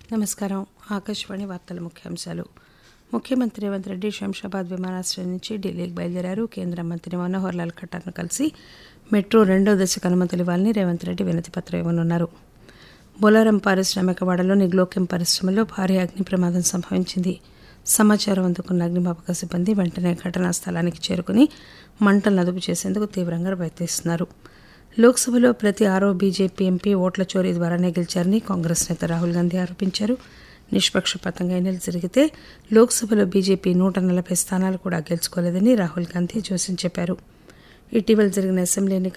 నమస్కారం ఆకాశవాణి వార్తల ముఖ్యాంశాలు ముఖ్యమంత్రి రేవంత్ రెడ్డి శంషాబాద్ విమానాశ్రయం నుంచి ఢిల్లీకి బయలుదేరారు కేంద్ర మంత్రి మనోహర్ లాల్ ఖట్టార్ను కలిసి మెట్రో రెండో దశకు అనుమతులు ఇవ్వాలని రేవంత్ రెడ్డి వినతి పత్రం ఇవ్వనున్నారు బొలారం పారిశ్రామిక వాడలోని గ్లోకెం పరిశ్రమలో భారీ అగ్ని ప్రమాదం సంభవించింది సమాచారం అందుకున్న అగ్నిమాపక సిబ్బంది వెంటనే ఘటనా స్థలానికి చేరుకుని మంటలను అదుపు చేసేందుకు తీవ్రంగా ప్రయత్నిస్తున్నారు లోక్సభలో ప్రతి ఆరో బీజేపీ ఎంపీ ఓట్ల చోరీ ద్వారానే గెలిచారని కాంగ్రెస్ నేత రాహుల్ గాంధీ ఆరోపించారు నిష్పక్షపాతంగా ఎన్నికలు జరిగితే లోక్సభలో బీజేపీ నూట నలభై స్థానాలు కూడా గెలుచుకోలేదని రాహుల్ గాంధీ జోస్యం చెప్పారు ఇటీవల జరిగిన అసెంబ్లీ ఎన్నికల్లో